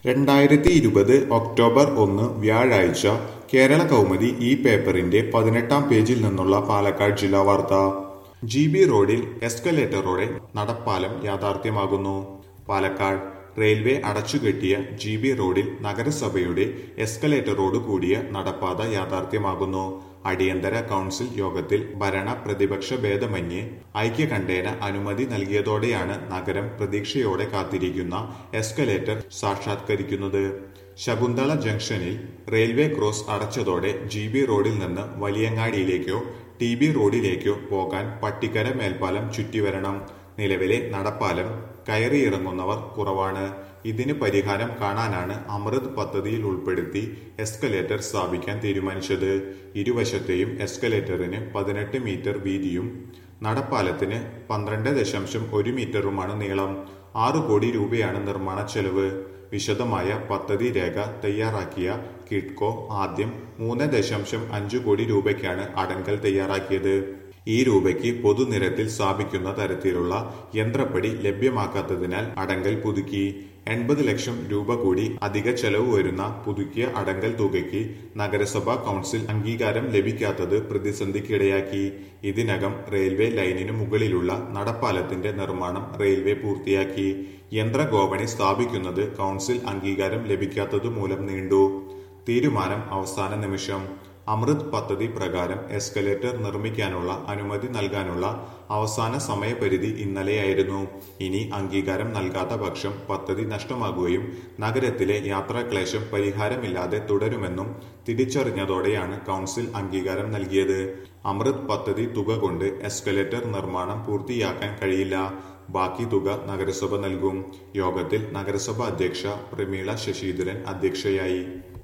രണ്ടായിരത്തി ഇരുപത് ഒക്ടോബർ ഒന്ന് വ്യാഴാഴ്ച കേരള കൗമുദി ഈ പേപ്പറിന്റെ പതിനെട്ടാം പേജിൽ നിന്നുള്ള പാലക്കാട് ജില്ലാ വാർത്ത ജി ബി റോഡിൽ എസ്കലേറ്ററോടെ നടപ്പാലം യാഥാർത്ഥ്യമാകുന്നു പാലക്കാട് റെയിൽവേ അടച്ചുകെട്ടിയ ജി ബി റോഡിൽ നഗരസഭയുടെ എസ്കലേറ്ററോട് കൂടിയ നടപ്പാത യാഥാർത്ഥ്യമാകുന്നു അടിയന്തര കൗൺസിൽ യോഗത്തിൽ ഭരണ പ്രതിപക്ഷ ഭേദമന്യേ ഐക്യകണ്ഠേന അനുമതി നൽകിയതോടെയാണ് നഗരം പ്രതീക്ഷയോടെ കാത്തിരിക്കുന്ന എസ്കലേറ്റർ സാക്ഷാത്കരിക്കുന്നത് ശകുന്തള ജംഗ്ഷനിൽ റെയിൽവേ ക്രോസ് അടച്ചതോടെ ജി ബി റോഡിൽ നിന്ന് വലിയങ്ങാടിയിലേക്കോ ടി ബി റോഡിലേക്കോ പോകാൻ പട്ടിക്കര മേൽപ്പാലം ചുറ്റിവരണം നിലവിലെ നടപ്പാലം കയറിയിറങ്ങുന്നവർ കുറവാണ് ഇതിന് പരിഹാരം കാണാനാണ് അമൃത് പദ്ധതിയിൽ ഉൾപ്പെടുത്തി എസ്കലേറ്റർ സ്ഥാപിക്കാൻ തീരുമാനിച്ചത് ഇരുവശത്തെയും എസ്കലേറ്ററിന് പതിനെട്ട് മീറ്റർ വീതിയും നടപ്പാലത്തിന് പന്ത്രണ്ട് ദശാംശം ഒരു മീറ്ററുമാണ് നീളം ആറു കോടി രൂപയാണ് നിർമ്മാണ ചെലവ് വിശദമായ പദ്ധതി രേഖ തയ്യാറാക്കിയ കിഡ്കോ ആദ്യം മൂന്ന് ദശാംശം അഞ്ചു കോടി രൂപയ്ക്കാണ് അടങ്കൽ തയ്യാറാക്കിയത് ഈ രൂപയ്ക്ക് പൊതുനിരത്തിൽ സ്ഥാപിക്കുന്ന തരത്തിലുള്ള യന്ത്രപ്പടി ലഭ്യമാക്കാത്തതിനാൽ അടങ്കൽ പുതുക്കി എൺപത് ലക്ഷം രൂപ കൂടി അധിക ചെലവ് വരുന്ന പുതുക്കിയ അടങ്കൽ തുകയ്ക്ക് നഗരസഭാ കൗൺസിൽ അംഗീകാരം ലഭിക്കാത്തത് പ്രതിസന്ധിക്കിടയാക്കി ഇതിനകം റെയിൽവേ ലൈനിനു മുകളിലുള്ള നടപ്പാലത്തിന്റെ നിർമ്മാണം റെയിൽവേ പൂർത്തിയാക്കി യന്ത്രഗോപണി സ്ഥാപിക്കുന്നത് കൗൺസിൽ അംഗീകാരം ലഭിക്കാത്തതു മൂലം നീണ്ടു തീരുമാനം അവസാന നിമിഷം അമൃത് പദ്ധതി പ്രകാരം എസ്കലേറ്റർ നിർമ്മിക്കാനുള്ള അനുമതി നൽകാനുള്ള അവസാന സമയപരിധി ഇന്നലെയായിരുന്നു ഇനി അംഗീകാരം നൽകാത്ത പക്ഷം പദ്ധതി നഷ്ടമാകുകയും നഗരത്തിലെ യാത്രാക്ലേശം പരിഹാരമില്ലാതെ തുടരുമെന്നും തിരിച്ചറിഞ്ഞതോടെയാണ് കൗൺസിൽ അംഗീകാരം നൽകിയത് അമൃത് പദ്ധതി തുക കൊണ്ട് എസ്കലേറ്റർ നിർമ്മാണം പൂർത്തിയാക്കാൻ കഴിയില്ല ബാക്കി തുക നഗരസഭ നൽകും യോഗത്തിൽ നഗരസഭ അധ്യക്ഷ പ്രമീള ശശിധരൻ അധ്യക്ഷയായി